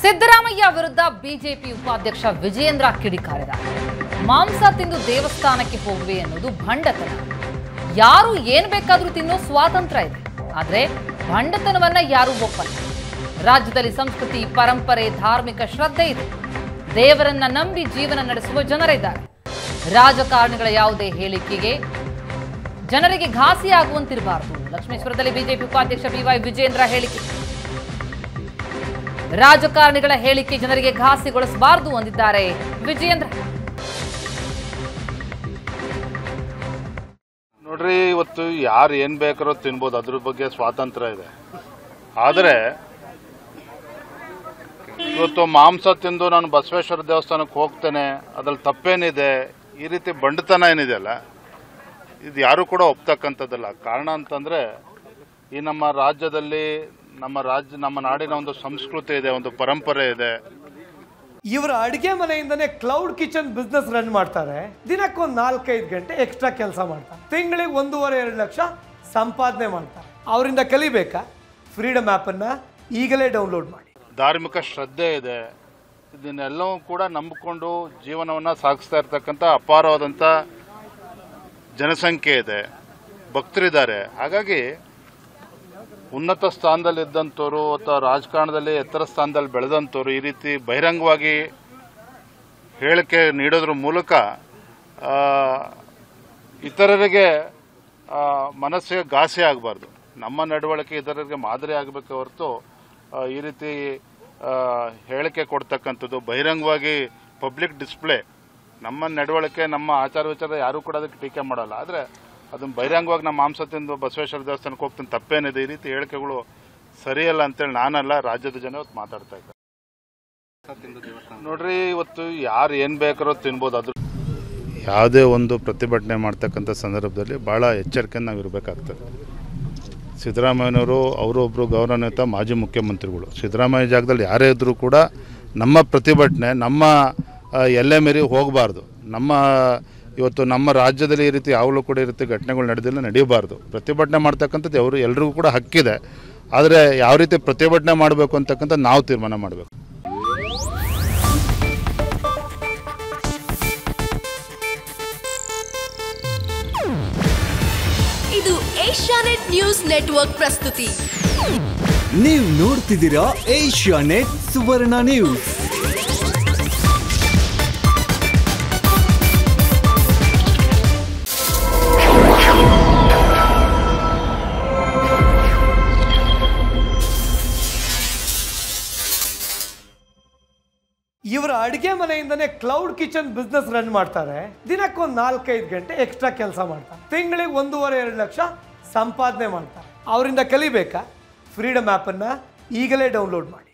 ಸಿದ್ದರಾಮಯ್ಯ ವಿರುದ್ಧ ಬಿಜೆಪಿ ಉಪಾಧ್ಯಕ್ಷ ವಿಜಯೇಂದ್ರ ಕಿಡಿಕಾರಿದ್ದಾರೆ ಮಾಂಸ ತಿಂದು ದೇವಸ್ಥಾನಕ್ಕೆ ಹೋಗುವೆ ಅನ್ನೋದು ಭಂಡತನ ಯಾರು ಏನ್ ಬೇಕಾದ್ರೂ ತಿನ್ನೋ ಸ್ವಾತಂತ್ರ್ಯ ಇದೆ ಆದ್ರೆ ಭಂಡತನವನ್ನ ಯಾರು ಒಪ್ಪಲ್ಲ ರಾಜ್ಯದಲ್ಲಿ ಸಂಸ್ಕೃತಿ ಪರಂಪರೆ ಧಾರ್ಮಿಕ ಶ್ರದ್ಧೆ ಇದೆ ದೇವರನ್ನ ನಂಬಿ ಜೀವನ ನಡೆಸುವ ಜನರಿದ್ದಾರೆ ರಾಜಕಾರಣಿಗಳ ಯಾವುದೇ ಹೇಳಿಕೆಗೆ ಜನರಿಗೆ ಘಾಸಿಯಾಗುವಂತಿರಬಾರದು ಲಕ್ಷ್ಮೇಶ್ವರದಲ್ಲಿ ಬಿಜೆಪಿ ಉಪಾಧ್ಯಕ್ಷ ಬಿವೈ ವಿಜೇಂದ್ರ ಹೇಳಿಕೆ ರಾಜಕಾರಣಿಗಳ ಹೇಳಿಕೆ ಜನರಿಗೆ ಘಾಸಿಗೊಳಿಸಬಾರದು ಅಂದಿದ್ದಾರೆ ವಿಜಯೇಂದ್ರ ನೋಡ್ರಿ ಇವತ್ತು ಯಾರು ಏನ್ ಬೇಕಾರೋ ತಿನ್ಬೋದು ಅದ್ರ ಬಗ್ಗೆ ಸ್ವಾತಂತ್ರ್ಯ ಇದೆ ಆದರೆ ಇವತ್ತು ಮಾಂಸ ತಿಂದು ನಾನು ಬಸವೇಶ್ವರ ದೇವಸ್ಥಾನಕ್ಕೆ ಹೋಗ್ತೇನೆ ಅದ್ರಲ್ಲಿ ತಪ್ಪೇನಿದೆ ಈ ರೀತಿ ಬಂಡತನ ಏನಿದೆಯಲ್ಲ ಇದು ಯಾರು ಕೂಡ ಒಪ್ತಕ್ಕಂಥದ್ದಲ್ಲ ಕಾರಣ ಅಂತಂದ್ರೆ ಈ ನಮ್ಮ ರಾಜ್ಯದಲ್ಲಿ ನಮ್ಮ ರಾಜ್ಯ ನಮ್ಮ ನಾಡಿನ ಒಂದು ಸಂಸ್ಕೃತಿ ಇದೆ ಒಂದು ಪರಂಪರೆ ಇದೆ ಇವರ ಅಡಿಗೆ ಮನೆಯಿಂದನೇ ಕ್ಲೌಡ್ ಕಿಚನ್ ಬಿಸ್ನೆಸ್ ರನ್ ಮಾಡ್ತಾರೆ ದಿನಕ್ಕೊಂದು ನಾಲ್ಕೈದು ಗಂಟೆ ಎಕ್ಸ್ಟ್ರಾ ಕೆಲಸ ಮಾಡ್ತಾರೆ ತಿಂಗಳಿಗೆ ಒಂದೂವರೆ ಎರಡು ಲಕ್ಷ ಸಂಪಾದನೆ ಮಾಡ್ತಾರೆ ಅವರಿಂದ ಕಲಿಬೇಕಾ ಫ್ರೀಡಮ್ ಆ್ಯಪನ್ನು ಈಗಲೇ ಡೌನ್ಲೋಡ್ ಮಾಡಿ ಧಾರ್ಮಿಕ ಶ್ರದ್ಧೆ ಇದೆ ಇದನ್ನೆಲ್ಲವೂ ಕೂಡ ನಂಬಿಕೊಂಡು ಜೀವನವನ್ನ ಸಾಗಿಸ್ತಾ ಇರ್ತಕ್ಕಂಥ ಅಪಾರವಾದಂಥ ಜನಸಂಖ್ಯೆ ಇದೆ ಭಕ್ತರಿದ್ದಾರೆ ಹಾಗಾಗಿ ಉನ್ನತ ಸ್ಥಾನದಲ್ಲಿ ಇದ್ದಂಥವ್ರು ಅಥವಾ ರಾಜಕಾರಣದಲ್ಲಿ ಎತ್ತರ ಸ್ಥಾನದಲ್ಲಿ ಬೆಳೆದಂಥವ್ರು ಈ ರೀತಿ ಬಹಿರಂಗವಾಗಿ ಹೇಳಿಕೆ ನೀಡೋದ್ರ ಮೂಲಕ ಆ, ಇತರರಿಗೆ ಆ, ಮನಸ್ಸಿಗೆ ಘಾಸಿ ಆಗಬಾರ್ದು ನಮ್ಮ ನಡವಳಿಕೆ ಇತರರಿಗೆ ಮಾದರಿ ಆಗಬೇಕೆ ಹೊರತು ಆ, ಈ ರೀತಿ ಆ, ಹೇಳಿಕೆ ಕೊಡ್ತಕ್ಕಂಥದ್ದು ಬಹಿರಂಗವಾಗಿ ಪಬ್ಲಿಕ್ ಡಿಸ್ಪ್ಲೇ ನಮ್ಮ ನಡವಳಿಕೆ ನಮ್ಮ ಆಚಾರ ವಿಚಾರ ಯಾರು ಕೂಡ ಅದಕ್ಕೆ ಟೀಕೆ ಮಾಡಲ್ಲ ಆದರೆ ಅದನ್ನ ಬಹಿರಂಗವಾಗಿ ನಮ್ಮ ಮಾಂಸ ತಿಂದು ಬಸವೇಶ್ವರ ದೇವಸ್ಥಾನಕ್ಕೆ ಹೋಗ್ತೀನಿ ತಪ್ಪೇನಿದೆ ಈ ರೀತಿ ಹೇಳಿಕೆಗಳು ಸರಿಯಲ್ಲ ಅಂತೇಳಿ ನಾನಲ್ಲ ರಾಜ್ಯದ ಜನ ಇವತ್ತು ಮಾತಾಡ್ತಾ ಇದ್ದಾರೆ ನೋಡ್ರಿ ಇವತ್ತು ಯಾರು ಏನ್ ಬೇಕಾರೋ ತಿನ್ಬೋದು ಅದ್ರ ಯಾವುದೇ ಒಂದು ಪ್ರತಿಭಟನೆ ಮಾಡ್ತಕ್ಕಂಥ ಸಂದರ್ಭದಲ್ಲಿ ಭಾಳ ಎಚ್ಚರಿಕೆಯಿಂದ ನಾವು ಇರಬೇಕಾಗ್ತದೆ ಸಿದ್ದರಾಮಯ್ಯನವರು ಅವರೊಬ್ಬರು ಗೌರವಾನ್ವಿತ ಮಾಜಿ ಮುಖ್ಯಮಂತ್ರಿಗಳು ಸಿದ್ದರಾಮಯ್ಯ ಜಾಗದಲ್ಲಿ ಯಾರೇ ಇದ್ದರೂ ಕೂಡ ನಮ್ಮ ಪ್ರತಿಭಟನೆ ನಮ್ಮ ಆ, ಎಲ್ಲೆ ಮೀರಿ ಹೋಗಬಾರ್ದು ನಮ್ಮ ಇವತ್ತು ನಮ್ಮ ರಾಜ್ಯದಲ್ಲಿ ಈ ರೀತಿ ಯಾವಾಗಲೂ ಕೂಡ ಈ ರೀತಿ ಘಟನೆಗಳು ನಡೆದಿಲ್ಲ ನಡೆಯಬಾರ್ದು ಪ್ರತಿಭಟನೆ ಮಾಡ್ತಕ್ಕಂಥದ್ದು ಅವರು ಎಲ್ರಿಗೂ ಕೂಡ ಹಕ್ಕಿದೆ ಆದರೆ ಯಾವ ರೀತಿ ಪ್ರತಿಭಟನೆ ಮಾಡಬೇಕು ಅಂತಕ್ಕಂಥ ನಾವು ತೀರ್ಮಾನ ಮಾಡಬೇಕು ಇದು ಏಷ್ಯಾನೆಟ್ ನ್ಯೂಸ್ ನೆಟ್ವರ್ಕ್ ಪ್ರಸ್ತುತಿ ನೀವು ನೋಡ್ತಿದ್ದೀರಾ ಏಷ್ಯಾ ನೆಟ್ ಸುವರ್ಣ ನ್ಯೂಸ್ ಇವರ ಅಡಿಗೆ ಮನೆಯಿಂದನೇ ಕ್ಲೌಡ್ ಕಿಚನ್ ಬಿಸ್ನೆಸ್ ರನ್ ಮಾಡ್ತಾರೆ ದಿನಕ್ಕೊಂದು ನಾಲ್ಕೈದು ಗಂಟೆ ಎಕ್ಸ್ಟ್ರಾ ಕೆಲಸ ಮಾಡ್ತಾರೆ ತಿಂಗಳಿಗೆ ಒಂದೂವರೆ ಎರಡು ಲಕ್ಷ ಸಂಪಾದನೆ ಮಾಡ್ತಾರೆ ಅವರಿಂದ ಕಲಿಬೇಕಾ ಫ್ರೀಡಮ್ ಆ್ಯಪನ್ನು ಈಗಲೇ ಡೌನ್ಲೋಡ್ ಮಾಡಿ